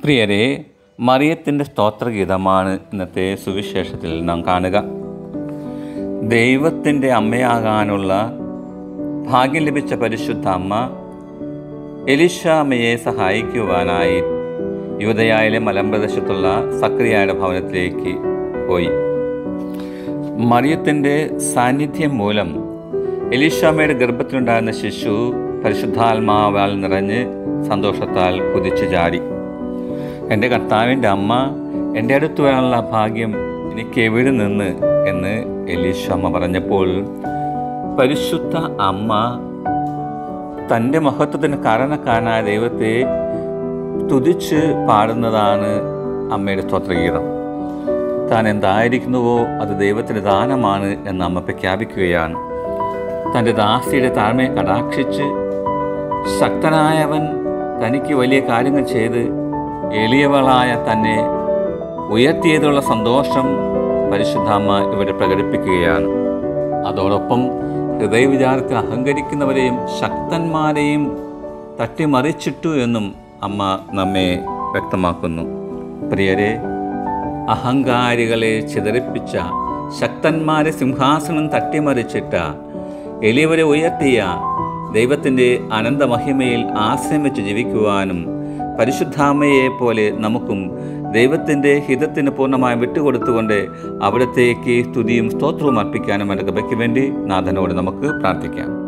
പ്രിയരെ മറിയത്തിൻ്റെ സ്തോത്രഗീതമാണ് ഇന്നത്തെ സുവിശേഷത്തിൽ നാം കാണുക ദൈവത്തിൻ്റെ അമ്മയാകാനുള്ള ഭാഗ്യം ലഭിച്ച പരിശുദ്ധ അമ്മ എലിഷാമയെ സഹായിക്കുവാനായി യുവതയായിലെ മലമ്പ്രദേശത്തുള്ള സക്രിയയുടെ ഭവനത്തിലേക്ക് പോയി മറിയത്തിൻ്റെ സാന്നിധ്യം മൂലം എലിഷാമയുടെ ഗർഭത്തിലുണ്ടായിരുന്ന ശിശു പരിശുദ്ധാത്മാവാൽ നിറഞ്ഞ് സന്തോഷത്താൽ കുതിച്ചു ചാടി എൻ്റെ കർത്താവിൻ്റെ അമ്മ എൻ്റെ അടുത്ത് വരാനുള്ള ഭാഗ്യം എനിക്ക് എവിടെ നിന്ന് എന്ന് എലീഷാമ്മ പറഞ്ഞപ്പോൾ പരിശുദ്ധ അമ്മ തൻ്റെ മഹത്വത്തിന് കാരണക്കാരനായ ദൈവത്തെ തുതിച്ച് പാടുന്നതാണ് അമ്മയുടെ സ്തോത്രഗീതം താൻ എന്തായിരിക്കുന്നുവോ അത് ദൈവത്തിൻ്റെ ദാനമാണ് എന്ന് അമ്മ പ്രഖ്യാപിക്കുകയാണ് തൻ്റെ ദാസിയുടെ താഴ്മയെ കടാക്ഷിച്ച് ശക്തനായവൻ തനിക്ക് വലിയ കാര്യങ്ങൾ ചെയ്ത് എളിയവളായ തന്നെ ഉയർത്തിയതുള്ള സന്തോഷം പരിശുദ്ധാമ്മ ഇവിടെ പ്രകടിപ്പിക്കുകയാണ് അതോടൊപ്പം ഹൃദയവിചാരത്തിൽ അഹങ്കരിക്കുന്നവരെയും ശക്തന്മാരെയും തട്ടിമറിച്ചിട്ടു എന്നും അമ്മ നമ്മെ വ്യക്തമാക്കുന്നു പ്രിയരെ അഹങ്കാരികളെ ചിതറിപ്പിച്ച ശക്തന്മാരെ സിംഹാസനം തട്ടിമറിച്ചിട്ട എളിയവരെ ഉയർത്തിയ ദൈവത്തിൻ്റെ അനന്തമഹിമയിൽ ആശ്രയം വെച്ച് ജീവിക്കുവാനും പരിശുദ്ധാമ്മയെ പോലെ നമുക്കും ദൈവത്തിൻ്റെ ഹിതത്തിന് പൂർണ്ണമായും വിട്ടുകൊടുത്തുകൊണ്ട് അവിടത്തേക്ക് സ്തുതിയും സ്തോത്രവും അർപ്പിക്കാനും എൻ്റെ കൃപയ്ക്ക് വേണ്ടി നാഥനോട് നമുക്ക് പ്രാർത്ഥിക്കാം